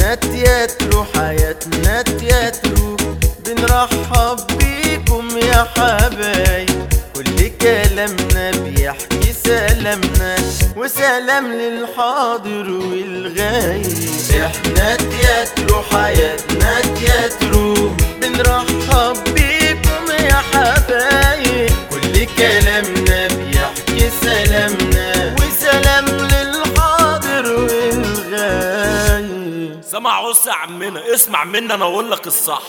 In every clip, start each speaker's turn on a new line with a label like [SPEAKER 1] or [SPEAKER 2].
[SPEAKER 1] احنا تياترو حياتنا تياترو بنرحب بيكم يا حبايب كل كلامنا بيحكي سلامنا وسلام للحاضر والغايب احنا تياترو حياتنا تياترو بنرحب بيكم يا حبايب كل كلامنا بيحكي سلامنا وسلام للحاضر والغايب
[SPEAKER 2] سمع بص يا عمنا اسمع مني انا اقول لك الصح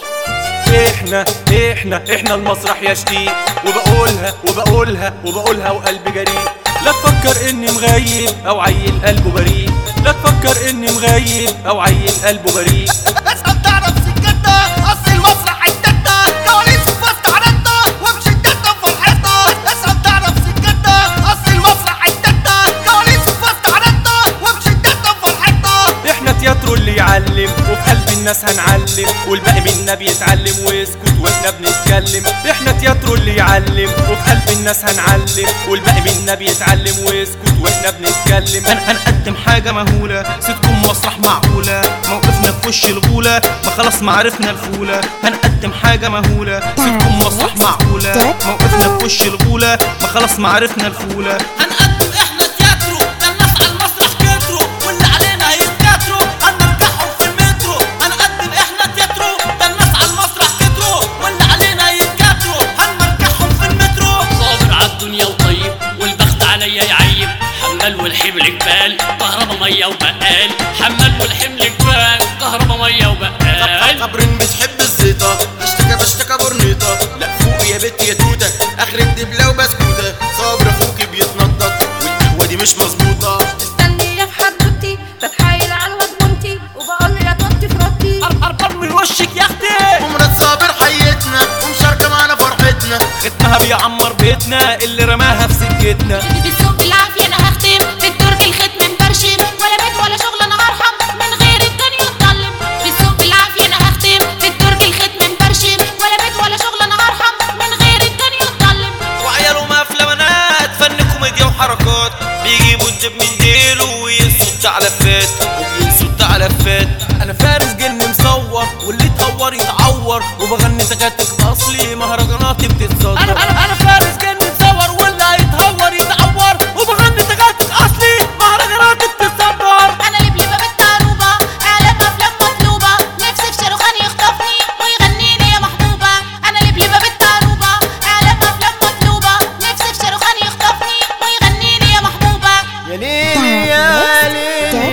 [SPEAKER 3] احنا احنا احنا المسرح يا شقيق وبقولها وبقولها وبقولها وقلبي جريء لا تفكر اني مغيب او عيل قلبه بريء لا تفكر اني مغيب او عيل قلبه بريء
[SPEAKER 4] اسأل تعرف سكتنا اصل المسرح حتتنا كواليس في وسط عرضنا وامشي الدنيا بفرحتنا اسأل تعرف سكتنا اصل المسرح حتتنا كواليس في وسط عرضنا وامشي الدنيا بفرحتنا
[SPEAKER 3] احنا تياترو اللي يعلم وفي قلب الناس هنعلم والباقي منا بيتعلم ويسكت واحنا بنتكلم احنا تياترو اللي يعلم وفي قلب الناس هنعلم والباقي منا بيتعلم ويسكت واحنا بنتكلم
[SPEAKER 5] هن هنقدم حاجة مهولة ستكون مسرح معقولة موقفنا في وش الغولة ما خلاص ما عرفنا الفولة هنقدم حاجة مهولة ستكون مسرح معقولة موقفنا في وش الغولة ما خلاص ما عرفنا الفولة
[SPEAKER 6] هنقدم احنا تياترو ده الناس على المسرح كتروا واللي علينا هيتكاتروا هنرجعهم في المترو هنقدم احنا تياترو ده الناس على المسرح كتروا واللي علينا هيتكاتروا هنرجعهم في المترو صابر على الدنيا وطيب والبخت عليا يعيب حمال والحمل جبال كهربا ميه وبقال حمال والحمل جبال كهربا ميه وبقال
[SPEAKER 1] قبرين بتحب الزيطة اشتكى بشتكى برنيطة لا فوق يا بت يا توتة اخرك دبلة وبسكوتة صابر اخوك بيتنطط والقهوة دي مش مظبوطة
[SPEAKER 7] مستنية في حدوتي بتحايل على الواد بنتي وبقول له يا طنطي في ربطي
[SPEAKER 2] قرب من وشك يا اختي
[SPEAKER 1] ومرات صابر حيتنا ومشاركة معانا فرحتنا
[SPEAKER 3] ختمها بيعمر بيتنا اللي رماها في سكتنا
[SPEAKER 7] بالسوق بالعافية أنا هختم في الدور بالختم مبرشم ولا بيت ولا شغل أنا هرحم من غير الدنيا تضلم بالسوق بالعافية أنا هختم في الدور بالختم مبرشم ولا بيت ولا شغل أنا هرحم من غير الدنيا تضلم
[SPEAKER 5] وعياله مفلمنات فن كوميديا وحركات بيجيبوا الجيب من ديله وينسوا التعلفات وبينسوا التعلفات
[SPEAKER 3] انا فارس جن مصور واللي اتهور يتعور وبغني تكاتك اصلي مهرجاناتي بتتصدر
[SPEAKER 2] انا انا انا فارس جن مصور واللي هيتهور يتعور وبغني تكاتك اصلي مهرجاناتي بتتصدر
[SPEAKER 7] أنا لبلبة بالطروبة أعلام أفلام مطلوبة نفسي في شاروخان يخطفني ويغني لي يا محبوبة أنا لبلبة بالطروبة أعلام أفلام مطلوبة نفسي في شاروخان يخطفني ويغني لي يا محبوبة
[SPEAKER 1] يا ليل يا ليل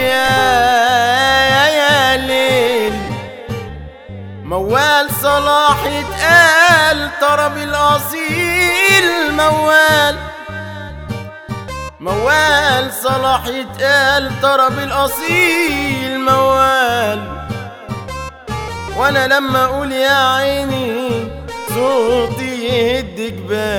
[SPEAKER 1] يا يا ليل موال صلاح اتقال طرب الأصيل موال موال صلاح يتقال طرب الأصيل موال وأنا لما أقول يا عيني صوتي يهد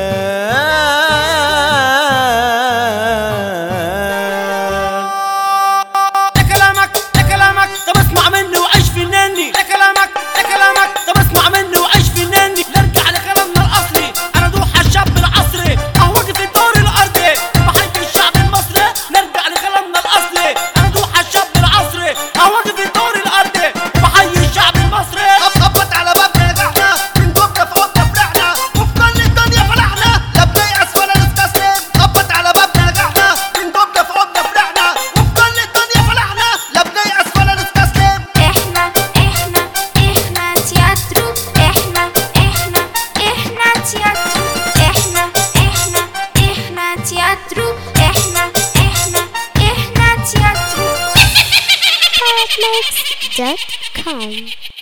[SPEAKER 1] جبال
[SPEAKER 2] ده كلامك ده كلامك طب اسمع مني وعيش فناني ده كلامك ده كلامك طب اسمع مني وعيش فناني نرجع لكلامنا الاصلي انا دوحة الشاب العصري اهو واقف الدور الارضي بحيي الشعب المصري نرجع لكلامنا الاصلي انا دوحة الشاب العصري اهو واقف الدور الارضي بحيي الشعب المصري
[SPEAKER 4] خبط على بابنا نجحنا من دوبنا في عودنا فرحنا وفي كل الدنيا فرحنا لا بنيأس ولا نستسلم خبط على بابنا نجحنا من دوبنا في عودنا فرحنا وفي كل الدنيا فرحنا لا بنيأس ولا نستسلم
[SPEAKER 8] احنا احنا احنا تياترو احنا احنا احنا تياترو احنا احنا احنا تياترو احنا احنا احنا تياترو Netflix.com